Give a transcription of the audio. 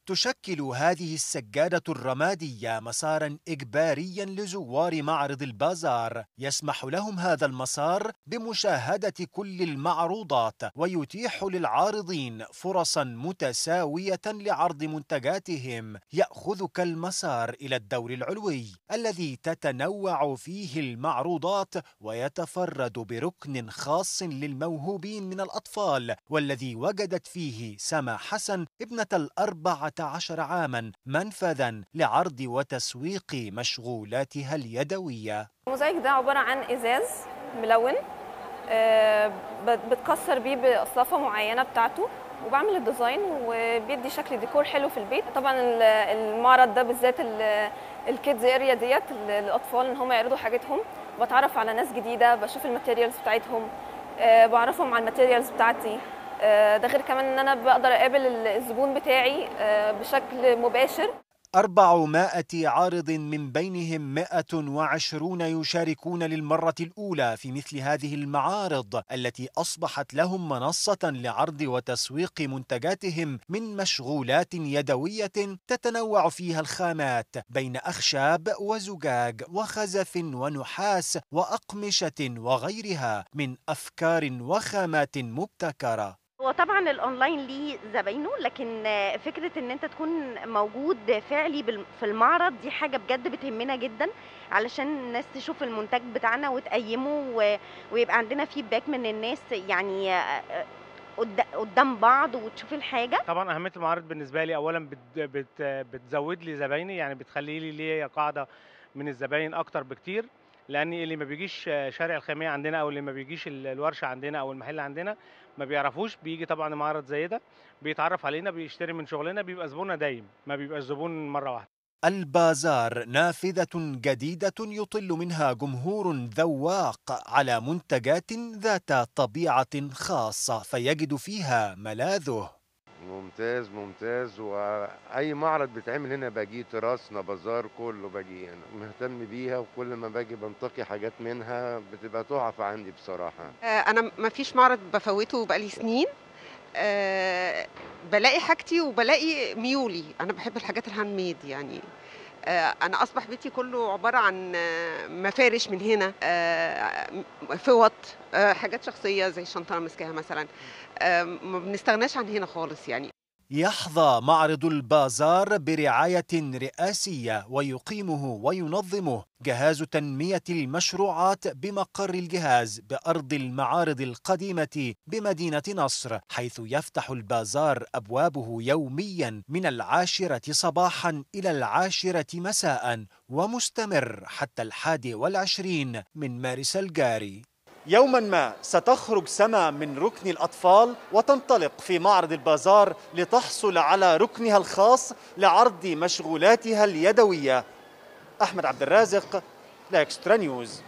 تشكل هذه السجادة الرمادية مسارا إجباريا لزوار معرض البازار يسمح لهم هذا المسار بمشاهدة كل المعروضات ويتيح للعارضين فرصا متساوية لعرض منتجاتهم يأخذك المسار إلى الدور العلوي الذي تتنوع فيه المعروضات ويتفرد بركن خاص للموهوبين من الأطفال والذي وجدت فيه سما حسن ابنة الأربعة عشر عاما منفذا لعرض وتسويق مشغولاتها اليدوية الموزايك ده عبارة عن إزاز ملون آه، بت- بتكسر بيه بقصافة معينة بتاعته وبعمل الديزاين وبيدي شكل ديكور حلو في البيت طبعا ال- المعرض ده بالذات ال- الكيدز اريا ديت للاطفال ان هم يعرضوا حاجتهم بتعرف على ناس جديده بشوف الماتيريالز بتاعتهم آه، بعرفهم على الماتيريالز بتاعتي آه، ده غير كمان ان انا بقدر اقابل الزبون بتاعي آه، بشكل مباشر أربعمائة عارض من بينهم مائة وعشرون يشاركون للمرة الأولى في مثل هذه المعارض التي أصبحت لهم منصة لعرض وتسويق منتجاتهم من مشغولات يدوية تتنوع فيها الخامات بين أخشاب وزجاج وخزف ونحاس وأقمشة وغيرها من أفكار وخامات مبتكرة هو طبعا الاونلاين ليه زباينه لكن آه، فكره ان انت تكون موجود فعلي بال- في المعرض دي حاجه بجد بتهمنا جدا علشان الناس تشوف المنتج بتاعنا وتقيمه و- ويبقى عندنا فيدباك من الناس يعني آه، آه، قد- قدام بعض وتشوف الحاجه طبعا اهميه المعارض بالنسبه لي اولا بت بت بتزود لي زبايني يعني بتخلي لي ليا قاعده من الزباين اكتر بكتير لان اللي ما بيجيش شارع الخاميه عندنا او اللي ما بيجيش ال- الورشه عندنا او المحل عندنا ما بيعرفوش بيجي طبعا معرض زي ده بيتعرف علينا بيشتري من شغلنا بيبقى زبوننا دايم ما بيبقاش زبون مره واحده البازار نافذة جديدة يطل منها جمهور ذواق على منتجات ذات طبيعة خاصة فيجد فيها ملاذه ممتاز ممتاز واي معرض بيتعمل هنا باجي تراثنا بازار كله باجي هنا مهتم بيها وكل ما باجي بنتقي حاجات منها بتبقى تحف عندي بصراحه آه، انا ما فيش معرض بفوته بقالي سنين آه، بلاقي حاجتي وبلاقي ميولي انا بحب الحاجات الهاند ميد يعني آه، انا اصبح بيتي كله عباره عن آه، مفارش من هنا آه، م- فوط آه، حاجات شخصيه زي الشنطه اللي ماسكاها مثلا آه، ما بنستغناش عن هنا خالص يعني يحظى معرض البازار برعاية رئاسية ويقيمه وينظمه جهاز تنمية المشروعات بمقر الجهاز بأرض المعارض القديمة بمدينة نصر حيث يفتح البازار أبوابه يوميا من العاشرة صباحا إلى العاشرة مساء ومستمر حتى الحادي والعشرين من مارس الجاري يوما ما ستخرج سما من ركن الأطفال وتنطلق في معرض البازار لتحصل على ركنها الخاص لعرض مشغولاتها اليدوية أحمد عبد الرازق لإكسترا نيوز